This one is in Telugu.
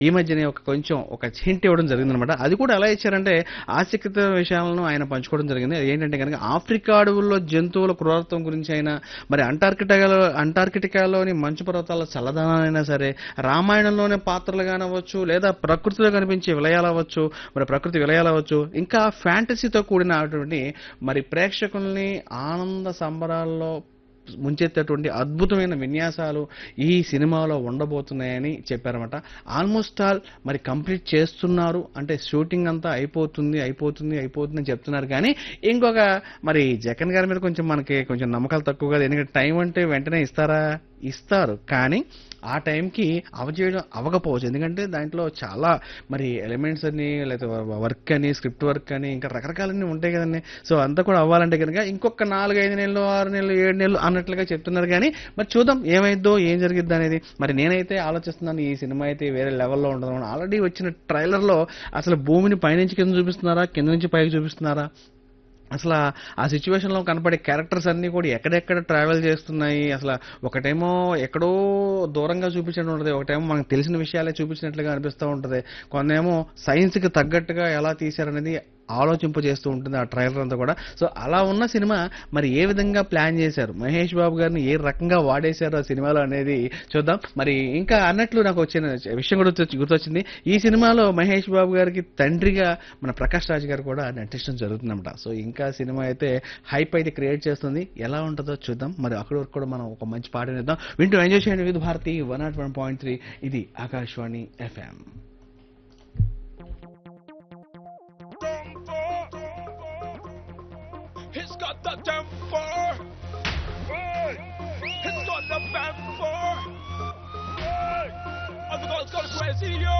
ఈ మధ్యనే ఒక కొంచెం ఒక హింట్ ఇవ్వడం జరిగిందనమాట అది కూడా ఎలా ఇచ్చారంటే ఆసక్తిత విషయాలను ఆయన పంచుకోవడం జరిగింది అది ఏంటంటే కనుక ఆఫ్రికా అడవుల్లో జంతువుల క్రూరత్వం గురించి అయినా మరి అంటార్కిటికాలో అంటార్కిటికాలోని మంచు పర్వతాల చల్లదనాలైనా సరే రామాయణంలోనే పాత్రలు కానవచ్చు లేదా ప్రకృతిలో కనిపించే విలయాలవచ్చు మరి ప్రకృతి విలయాలవచ్చు ఇంకా ఫ్యాంటసీతో కూడినటువంటి మరి ప్రేక్షకుల్ని ఆనంద సంబరాల్లో ముంచెత్తేటువంటి అద్భుతమైన విన్యాసాలు ఈ సినిమాలో ఉండబోతున్నాయని చెప్పారన్నమాట ఆల్మోస్ట్ ఆల్ మరి కంప్లీట్ చేస్తున్నారు అంటే షూటింగ్ అంతా అయిపోతుంది అయిపోతుంది అయిపోతుంది అని చెప్తున్నారు కానీ ఇంకొక మరి జగన్ గారి మీద కొంచెం మనకి కొంచెం నమ్మకాలు తక్కువ కదా ఎందుకంటే టైం అంటే వెంటనే ఇస్తారా ఇస్తారు కానీ ఆ టైంకి అవజేయడం అవ్వకపోవచ్చు ఎందుకంటే దాంట్లో చాలా మరి ఎలిమెంట్స్ అని లేకపోతే వర్క్ అని స్క్రిప్ట్ వర్క్ అని ఇంకా రకరకాలన్నీ ఉంటాయి కదండి సో అంతా కూడా అవ్వాలంటే కనుక ఇంకొక నాలుగు ఐదు నెలలు ఆరు నెలలు ఏడు నెలలు అన్నట్లుగా చెప్తున్నారు కానీ మరి చూద్దాం ఏమైద్దో ఏం జరిగిద్ది అనేది మరి నేనైతే ఆలోచిస్తున్నాను ఈ సినిమా అయితే వేరే లెవెల్లో ఉండదు ఆల్రెడీ వచ్చిన ట్రైలర్లో అసలు భూమిని పైనుంచి కింద చూపిస్తున్నారా కింద నుంచి పైకి చూపిస్తున్నారా అసలు ఆ- ఆ సిచ్యువేషన్ లో కనపడే క్యారెక్టర్స్ అన్ని కూడా ఎక్కడెక్కడ ట్రావెల్ చేస్తున్నాయి అసలు ఒకటేమో ఎక్కడో దూరంగా చూపించినట్టు ఉంటుంది ఒకటేమో మనకు తెలిసిన విషయాలే చూపించినట్లుగా అనిపిస్తూ ఉంటుంది కొందేమో సైన్స్ కి తగ్గట్టుగా ఎలా తీశారనేది ఆలోచింపజేస్తూ ఉంటుంది ఆ ట్రైలర్ అంతా కూడా సో అలా ఉన్న సినిమా మరి ఏ విధంగా ప్లాన్ చేశారు మహేష్ బాబు గారిని ఏ రకంగా వాడేశారు ఆ సినిమాలో అనేది చూద్దాం మరి ఇంకా అన్నట్లు నాకు వచ్చిన విషయం కూడా గుర్తొచ్చి- గుర్తొచ్చింది ఈ సినిమాలో మహేష్ బాబు గారికి తండ్రిగా మన ప్రకాష్ రాజ్ గారు కూడా నటించడం జరుగుతుందన్నమాట సో ఇంకా సినిమా అయితే హైప్ అయితే క్రియేట్ చేస్తుంది ఎలా ఉంటుందో చూద్దాం మరి అక్కడి వరకు కూడా మనం ఒక మంచి పాట విద్దాం వింటూ ఎంజాయ్ చేయండి with Bharati one nought one point three ఇది Akashvani FM He's got the temper. He's got the temper. And the girls go crazy, yo.